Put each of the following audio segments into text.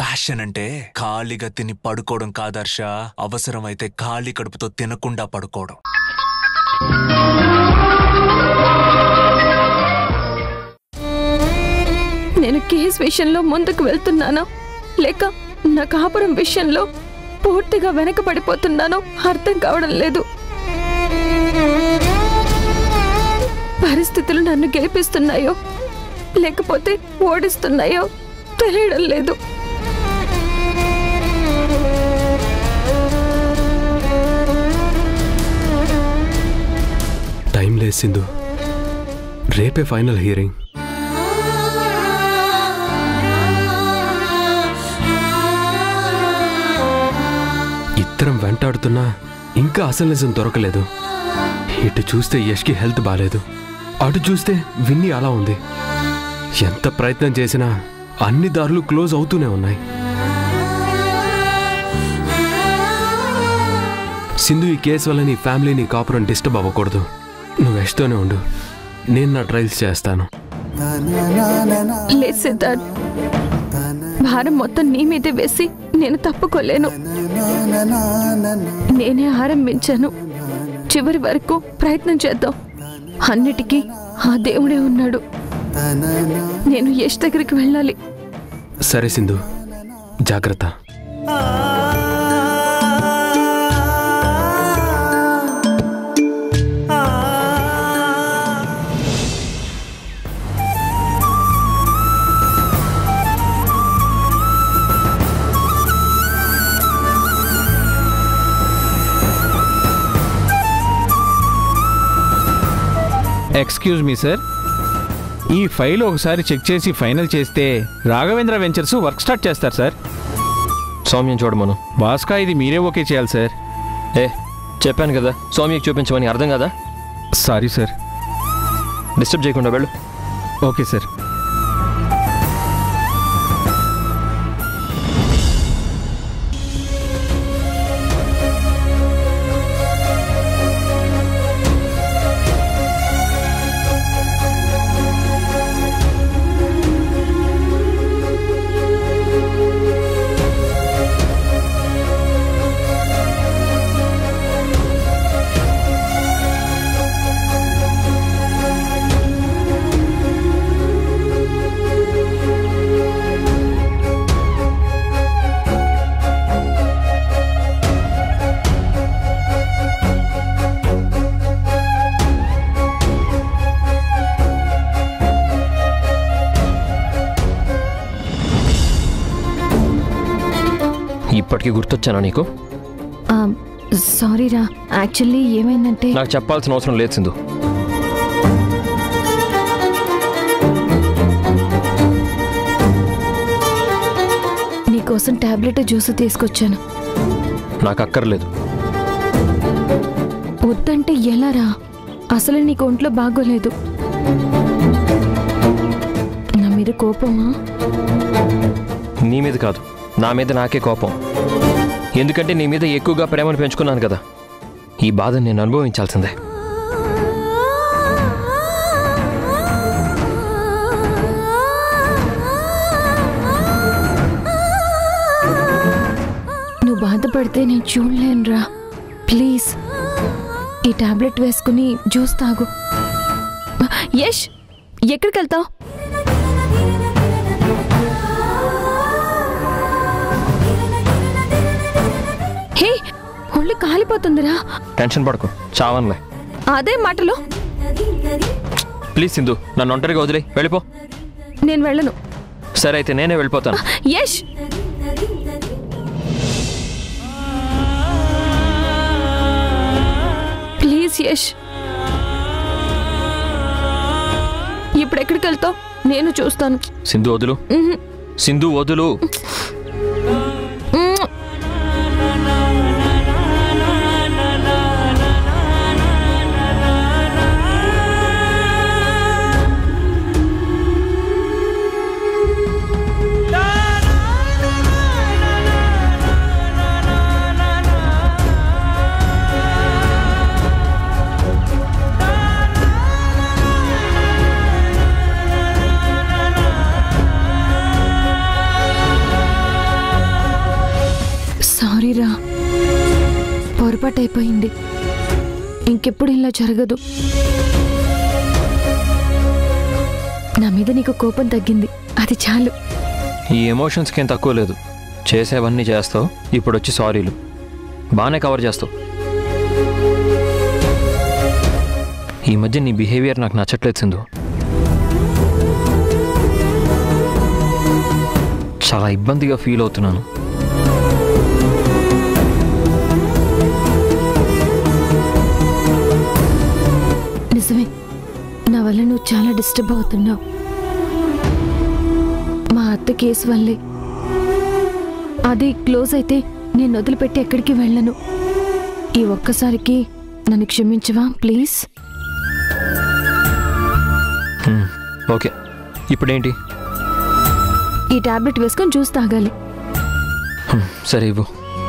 Passion అంటే ఖాళీగా తిని పడుకోవడం కాదర్ష అవసరమైతే ఖాళీ కడుపుతో తినకుండా పడుకోవడం నేను కేస్ విషయంలో ముందుకు వెళ్తున్నానో లేక నా కాపురం విషయంలో పూర్తిగా వెనకబడిపోతున్నానో అర్థం కావడం లేదు పరిస్థితులు నన్ను గెలిపిస్తున్నాయో లేకపోతే ఓడిస్తున్నాయో తెలియడం లేదు టైం లేదు సింధు రేపే ఫైనల్ హియరింగ్ ఇద్దరం వెంటాడుతున్నా ఇంకా అసలు నిజం దొరకలేదు ఇటు చూస్తే యష్కి హెల్త్ బాగాలేదు అటు చూస్తే విన్ని అలా ఉంది ఎంత ప్రయత్నం చేసినా అన్ని దారులు క్లోజ్ అవుతూనే ఉన్నాయి సింధు ఈ కేసు వల్ల నీ ఫ్యామిలీ నీ కాపురం డిస్టర్బ్ అవ్వకూడదు నువ్వు యష్తోనే ఉండు నేను నా ట్రయల్స్ చేస్తాను లేదు సిద్ధార్థ్ భారం మొత్తం నీ మీదే వేసి నేను తప్పుకోలేను నేనే ఆరంభించాను చివరి వరకు ప్రయత్నం చేద్దాం అన్నిటికీ ఆ దేవుడే ఉన్నాడు నేను యశ్ దగ్గరికి వెళ్ళాలి సరే సింధు జాగ్రత్త ఎక్స్క్యూజ్ మీ సార్ ఈ ఫైల్ ఒకసారి చెక్ చేసి ఫైనల్ చేస్తే రాఘవేంద్ర వెంచర్స్ వర్క్ స్టార్ట్ చేస్తారు సార్ సౌమ్యం చూడమను బాస్కా ఇది మీరే ఓకే చేయాలి సార్ ఏ చెప్పాను కదా సౌమ్యకి చూపించమని అర్థం కదా సారీ సార్ డిస్టర్బ్ చేయకుండా వెళ్ళు ఓకే సార్ ఇప్పటికీ గుర్తొచ్చానా నీకు సారీ రా యాక్చువల్లీ ఏమైందంటే నాకు చెప్పాల్సిన అవసరం లేదు సింధు నీకోసం టాబ్లెట్ జ్యూస్ తీసుకొచ్చాను నాకు అక్కర్లేదు వద్దంటే ఎలా రా అసలు నీకు ఒంట్లో బాగోలేదు నా మీద కోపమా నీ మీద కాదు నా మీద నాకే కోపం ఎందుకంటే నీ మీద ఎక్కువగా ప్రేమను పెంచుకున్నాను కదా ఈ బాధను నేను అనుభవించాల్సిందే నువ్వు బాధపడితే నేను చూడలేనురా ప్లీజ్ ఈ టాబ్లెట్ వేసుకుని జ్యూస్ తాగు యష్ ఎక్కడికి వెళ్తావు హే ఒళ్ళు కాలిపోతుందిరా టెన్షన్ పడకు చావన్లే అదే మాటలో ప్లీజ్ సింధు నన్ను ఒంటరిగా వదిలే వెళ్ళిపో నేను వెళ్ళను సరే అయితే నేనే వెళ్ళిపోతాను యష్ ప్లీజ్ యష్ ఇప్పుడు ఎక్కడికి వెళ్తావు నేను చూస్తాను సింధు వదులు మ్మ్. సింధు వదులు మ్మ్. ఆ సారీరా పొరపాటు అయిపోయింది ఇంకెప్పుడు ఇలా జరగదు నా మీద నీకు కోపం తగ్గింది అది చాలు ఈ ఎమోషన్స్కి ఏం తక్కువ లేదు చేసేవన్నీ చేస్తావు ఇప్పుడు వచ్చి సారీలు బాగానే కవర్ చేస్తావు ఈ మధ్య నీ బిహేవియర్ నాకు నచ్చట్లేదు సింధు చాలా ఇబ్బందిగా ఫీల్ అవుతున్నాను నిజమే నా వల్ల నువ్వు చాలా డిస్టర్బ్ అవుతున్నావు మా అత్త కేసు వల్లే అది క్లోజ్ అయితే నేను వదిలిపెట్టి ఎక్కడికి వెళ్ళను ఈ ఒక్కసారికి నన్ను క్షమించవా ప్లీజ్ హ్మ్, ఓకే ఇప్పుడేంటి ఈ టాబ్లెట్ వేసుకొని జ్యూస్ తాగాలి హ్మ్, సరే ఇవ్వు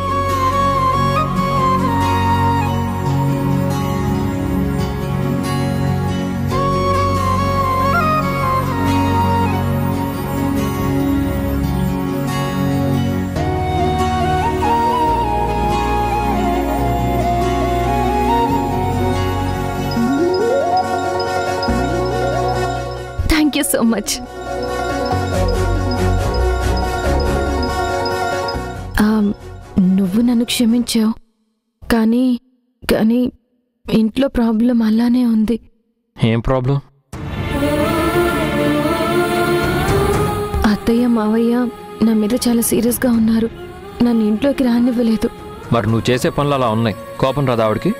థ్యాంక్ యూ సో మచ్ నువ్వు నన్ను క్షమించావు కానీ కానీ ఇంట్లో ప్రాబ్లం అలానే ఉంది ఏం ప్రాబ్లం అత్తయ్య మావయ్య నా మీద చాలా సీరియస్గా ఉన్నారు నన్ను ఇంట్లోకి రానివ్వలేదు మరి నువ్వు చేసే పనులు అలా ఉన్నాయి కోపం రాదా ఆవిడకి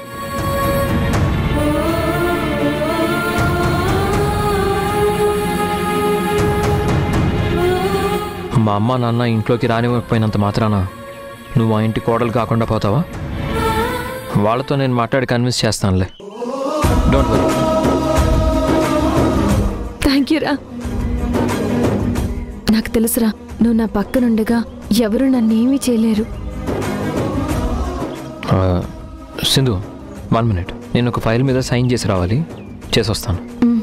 మా అమ్మ నాన్న ఇంట్లోకి రానివ్వకపోయినంత మాత్రాన నువ్వు ఆ ఇంటి కోడలు కాకుండా పోతావా వాళ్ళతో నేను మాట్లాడి కన్విన్స్ చేస్తానులే డోంట్ వరీ థ్యాంక్ యూ రా నాకు తెలుసురా నువ్వు నా పక్కనుండగా ఎవరు నన్నేమీ చేయలేరు సింధు వన్ మినిట్ నేను ఒక ఫైల్ మీద సైన్ చేసి రావాలి చేసి వస్తాను మ్.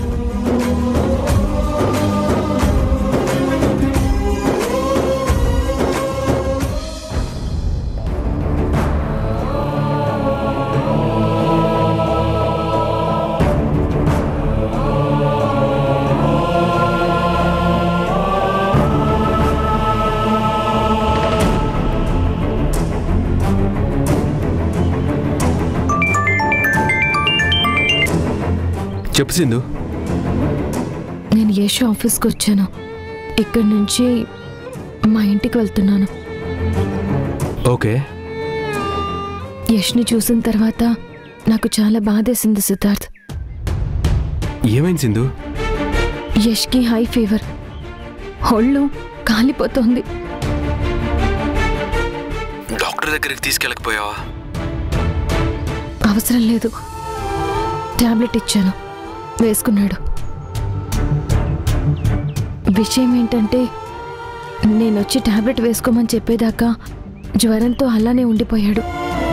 చెప్పు సింధు నేను యశ్ ఆఫీస్కి వచ్చాను ఇక్కడి నుంచి మా ఇంటికి వెళ్తున్నాను ఓకే యష్ని చూసిన తర్వాత నాకు చాలా బాధేసింది సిద్ధార్థ్ ఏమైంది సింధు యష్కి హై ఫీవర్ ఒళ్ళు కాలిపోతోంది డాక్టర్ దగ్గరికి తీసుకెళ్ళకపోయావా అవసరం లేదు టాబ్లెట్ ఇచ్చాను వేసుకున్నాడు విషయం ఏంటంటే నేను వచ్చి టాబ్లెట్ వేసుకోమని చెప్పేదాకా జ్వరంతో అలానే ఉండిపోయాడు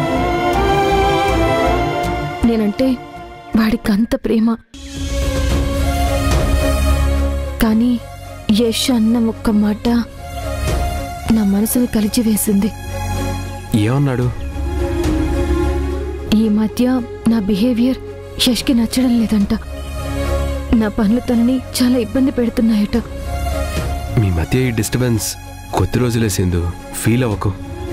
నేనంటే వాడికి అంత ప్రేమ కానీ యష్ అన్న ఒక్క మాట నా మనసును కలిచివేసింది ఏమన్నాడు ఈ మధ్య నా బిహేవియర్ యష్కి నచ్చడం లేదంట నా పనులు తనని చాలా ఇబ్బంది పెడుతున్నాయట మీ మధ్య ఈ డిస్టర్బెన్స్ కొద్ది రోజులే సింధు ఫీల్ అవ్వకు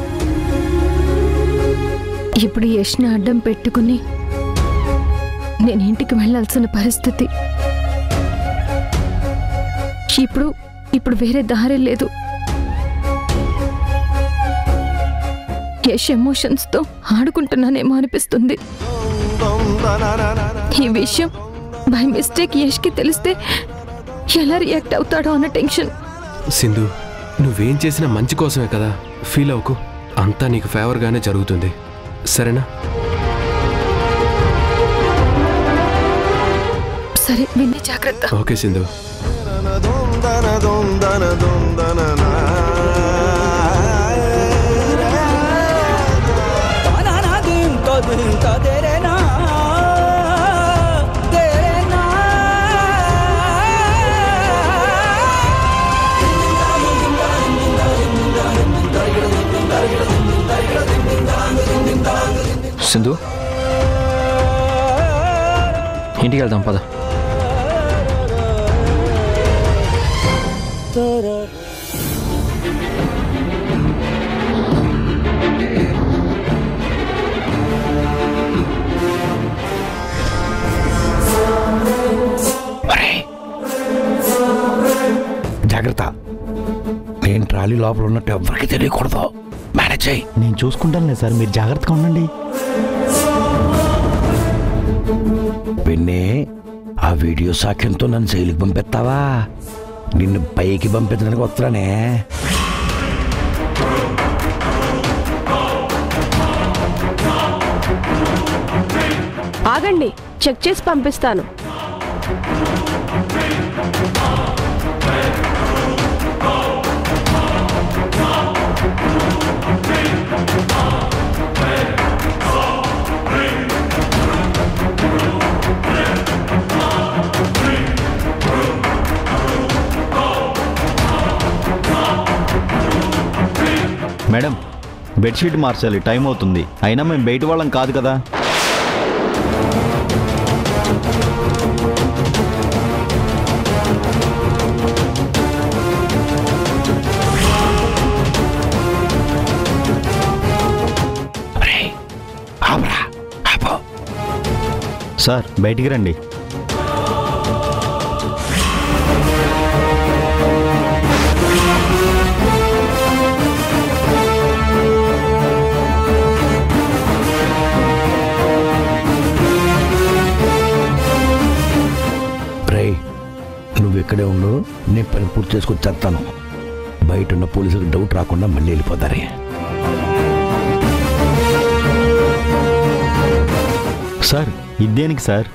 ఇప్పుడు యష్ని అడ్డం పెట్టుకుని నేను ఇంటికి వెళ్ళాల్సిన పరిస్థితి ఇప్పుడు ఇప్పుడు వేరే దారి లేదు యష్ ఎమోషన్స్తో ఆడుకుంటున్నానేమో అనిపిస్తుంది ఈ విషయం బై మిస్టేక్ యష్కి తెలిస్తే ఎలా రియాక్ట్ అవుతాడో అన్న టెన్షన్ సింధు నువ్వేం చేసినా మంచి కోసమే కదా ఫీల్ అవ్వకు అంతా నీకు ఫేవర్గానే జరుగుతుంది సరేనా సరే విన్ని జాగ్రత్త ఓకే సింధు ना दिन तो दिन तो तेरे ना तेरे ना సింధు ఇంటికి వెళ్దాం పద జాగ్రత్త నేను ట్రాలీ లోపల ఉన్నట్టు ఎవరికి తెలియకూడదు మేనేజ్ చేయి నేను చూసుకుంటానులే సార్ మీరు జాగ్రత్తగా ఉండండి పిన్ని ఆ వీడియో సాక్ష్యంతో నన్ను శైలికి పంపిస్తావా నిన్ను పైకి పంపించడానికి వస్తున్నానే ఆగండి చెక్ చేసి పంపిస్తాను మేడం బెడ్షీట్ మార్చాలి టైం అవుతుంది అయినా మేము బయట వాళ్ళం కాదు కదా ఒరేయ్, ఆపురా, ఆపు. సార్ బయటికి రండి రేయ్ నువ్వు ఇక్కడే ఉండు నేను పని పూర్తి చేసుకొని చేస్తాను బయట ఉన్న పోలీసులకు డౌట్ రాకుండా మళ్ళీ వెళ్ళిపోతారే సార్ ఇదేనికి సార్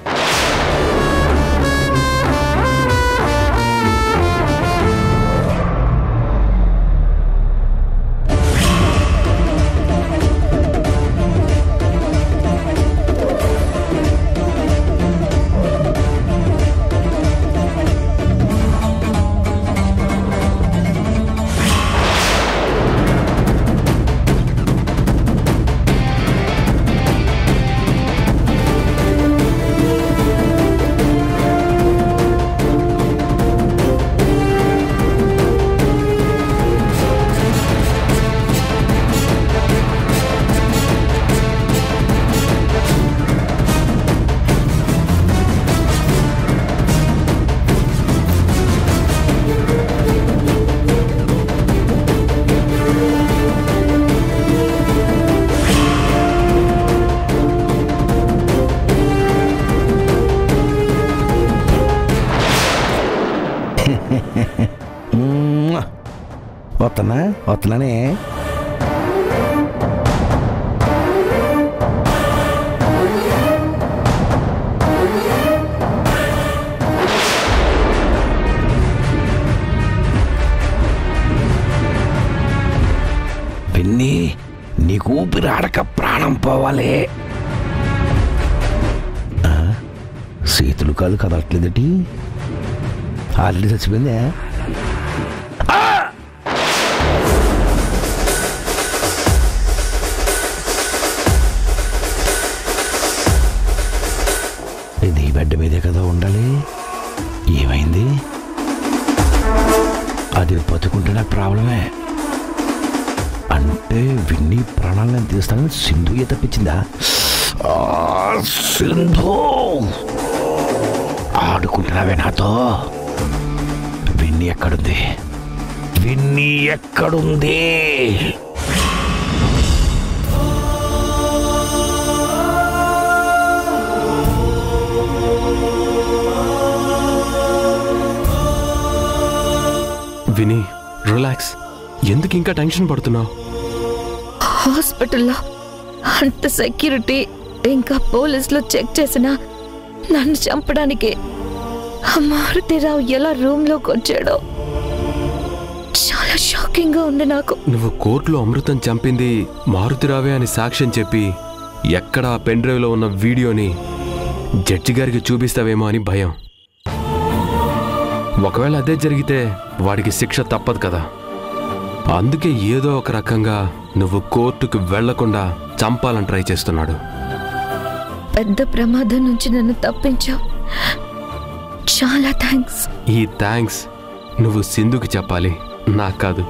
మ్మ్. వస్తున్నా వస్తున్నానే పిన్ని నీకు ఊపిరి ఆడక ప్రాణం పోవాలి ఆ, చేతులు కాలు కదలట్లేదటి ఆల్రెడీ చచ్చిపోయిందే ఇది ఈ బెడ్ మీదే కదా ఉండాలి ఏమైంది అది బతుకుంటే నాకు ప్రాబ్లమే అంటే విన్ని ప్రాణాలను తీస్తానని సింధుయే తప్పించిందా ఆ, సింధు ఆడుకుంటున్నావే నాతో విన్ని ఎక్కడుంది విన్ని ఎక్కడుంది విని రిలాక్స్ ఎందుకు ఇంకా టెన్షన్ పడుతున్నావు హాస్పిటల్లో అంత సెక్యూరిటీ ఇంకా పోలీసులు చెక్ చేసిన నన్ను చంపడానికి ఆ మారుతిరావు ఎలా రూమ్లోకి వచ్చాడో చాలా షాకింగ్ గా ఉంది నాకు నువ్వు కోర్టులో అమృతం చంపింది మారుతిరావే అని సాక్ష్యం చెప్పి ఎక్కడ ఆ పెన్ డ్రైవ్లో ఉన్న వీడియోని జడ్జి గారికి చూపిస్తావేమో అని భయం ఒకవేళ అదే జరిగితే వాడికి శిక్ష తప్పదు కదా అందుకే ఏదో ఒక రకంగా నువ్వు కోర్టుకు వెళ్లకుండా చంపాలని ట్రై చేస్తున్నాడు పెద్ద ప్రమాదం నుంచి నన్ను తప్పించావు చాలా థ్యాంక్స్ ఈ థ్యాంక్స్ నువ్వు సింధుకి చెప్పాలి నాకు కాదు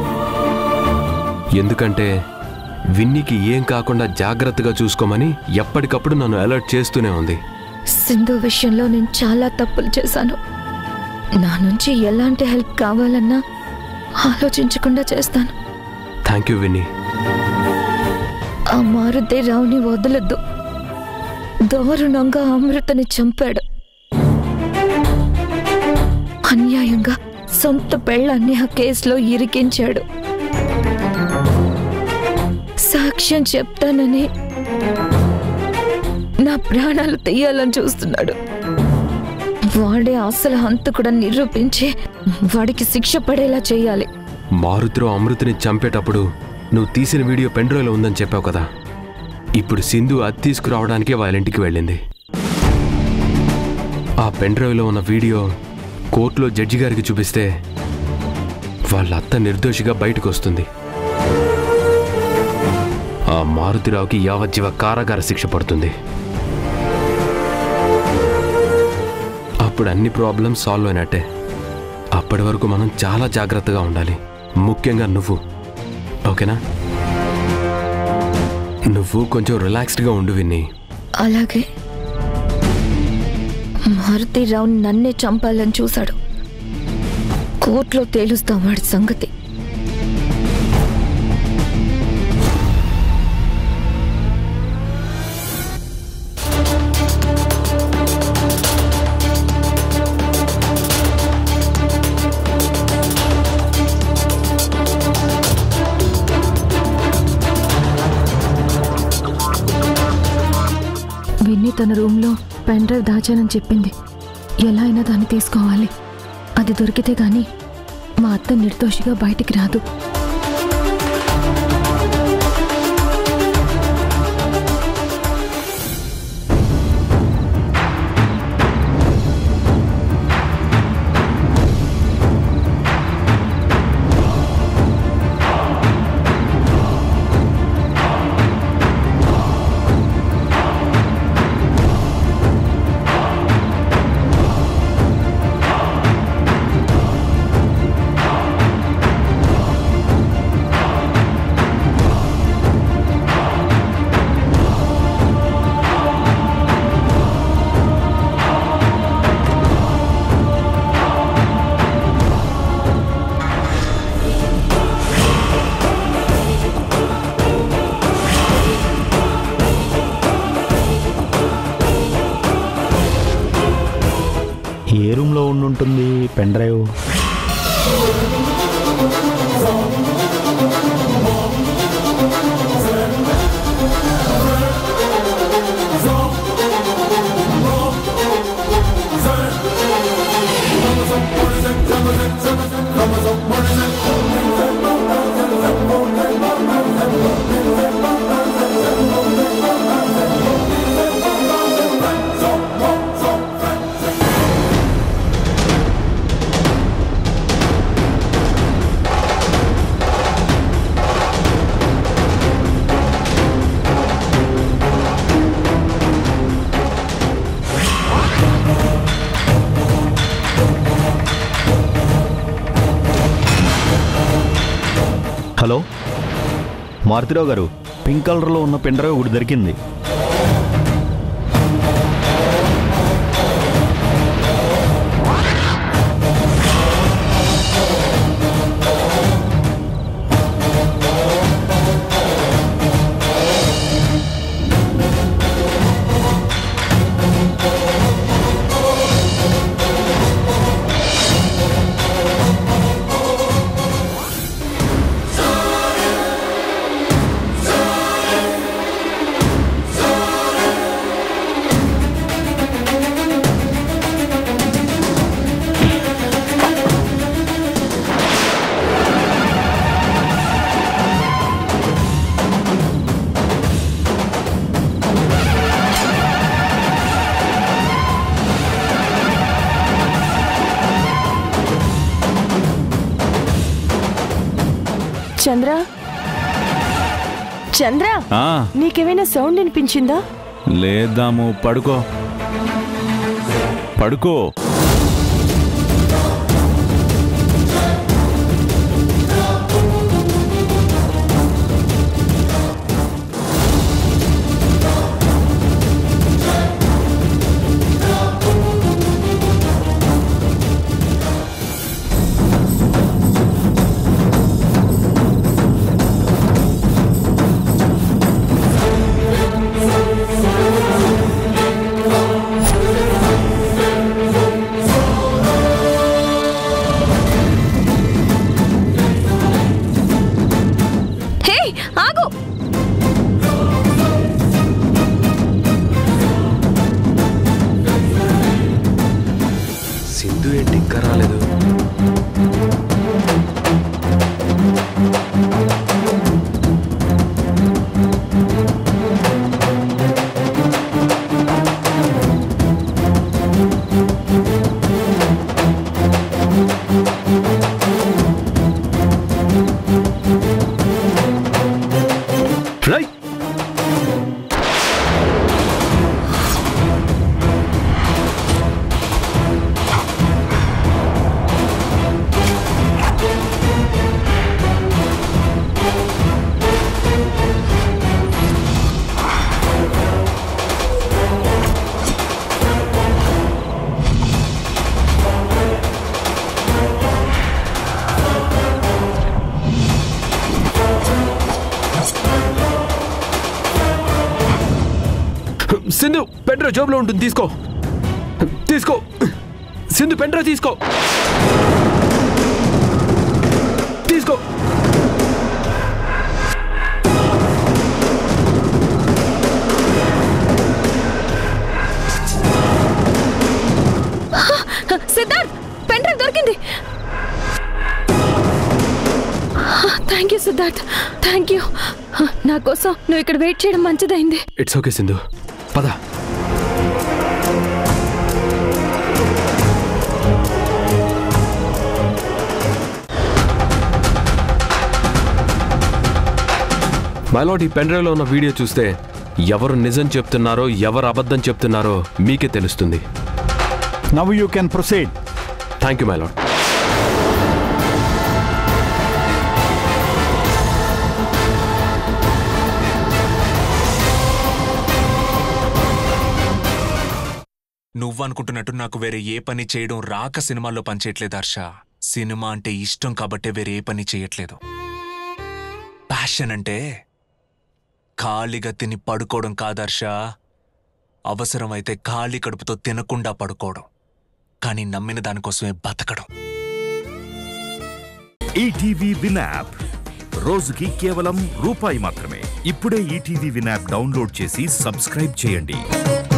ఎందుకంటే విన్నీకి ఏం కాకుండా జాగ్రత్తగా చూసుకోమని ఎప్పటికప్పుడు నన్ను అలర్ట్ చేస్తూనే ఉంది సింధు విషయంలో నేను చాలా తప్పులు చేశాను నా నుంచి ఎలాంటి హెల్ప్ కావాలన్నా ఆలోచించకుండా చేస్తాను థ్యాంక్ యూ విన్నీ ఆ మారుతి రావుని వదలొద్దు దారుణంగా అమృతని చంపాడు అన్యాయంగా సొంత పెళ్ళాన్ని ఆ కేసులో ఇరికించాడు సాక్ష్యం చెప్తానని నా ప్రాణాలు తీయాలని చూస్తున్నాడు వాడే అసలు హంతకుడా నిరూపించి వాడికి శిక్ష పడేలా చేయాలి మారుతిలో అమృతిని చంపేటప్పుడు నువ్వు తీసిన వీడియో పెండ్రోలో ఉందని చెప్పావు కదా ఇప్పుడు సింధు అది తీసుకురావడానికే వాళ్ళ ఇంటికి వెళ్ళింది ఆ పెండ్రైవ్లో ఉన్న వీడియో కోర్టులో జడ్జి గారికి చూపిస్తే వాళ్ళ అత్త నిర్దోషిగా బయటకు వస్తుంది ఆ మారుతిరావుకి యావజ్జీవ కారాగార శిక్ష పడుతుంది అప్పుడు అన్ని ప్రాబ్లమ్స్ సాల్వ్ అయినట్టే అప్పటి వరకు మనం చాలా జాగ్రత్తగా ఉండాలి ముఖ్యంగా నువ్వు ఓకేనా నువ్వు కొంచెం రిలాక్స్డ్గా ఉండు విన్ని అలాగే మారుతి రావు నన్నే చంపాలని చూశాడు కోర్టులో తేలుస్తాం వాడి సంగతి విన్నీ తన రూమ్లో పెన్ డ్రైవ్ దాచానని చెప్పింది ఎలా అయినా దాన్ని తీసుకోవాలి అది దొరికితే గాని మా అత్త నిర్దోషిగా బయటికి రాదు ఏ రూమ్లో ఉండుంటుంది పెన్ డ్రైవ్ హలో మారుతిరావు గారు పింక్ కలర్లో ఉన్న పెన్ డ్రైవ్ ఒకటి దొరికింది చంద్ర చంద్ర ఆ, నీకేమైనా సౌండ్ వినిపించిందా లేద్దాము పడుకో పడుకో హే ఆగు సింధు ఏంటి ఇంకా రాలేదు రై సింధు పెండ్రో జోబులో ఉంటుంది తీసుకో తీసుకో సింధు పెండ్రో తీసుకో తీసుకో సిద్ధార్థ్ పెండ్రైవ్ దొరికింది thank you Siddharth thank you నా కోసం నువ్వు ఇక్కడ వెయిట్ చేయడం మంచిదైంది ఇట్స్ ఓకే సింధు పద మైలాట్ ఈ పెన్డ్రైవ్లో ఉన్న వీడియో చూస్తే ఎవరు నిజం చెప్తున్నారో ఎవరు అబద్ధం చెప్తున్నారో మీకే తెలుస్తుంది now you can proceed thank you మైలాట్ నువ్వనుకుంటున్నట్టు నాకు వేరే ఏ పని చేయడం రాక సినిమాల్లో పనిచేయట్లేదు హర్ష సినిమా అంటే ఇష్టం కాబట్టే వేరే ఏ పని చేయట్లేదు ప్యాషన్ అంటే ఖాళీగా తిని పడుకోవడం కాదు హర్ష అవసరమైతే ఖాళీ కడుపుతో తినకుండా పడుకోవడం కానీ నమ్మిన దానికోసమే బతకడం ఈటీవీ విన్ యాప్ రోజుకి కేవలం రూపాయి మాత్రమే ఇప్పుడే ఈటీవీ విన్ యాప్ డౌన్లోడ్ చేసి సబ్స్క్రైబ్ చేయండి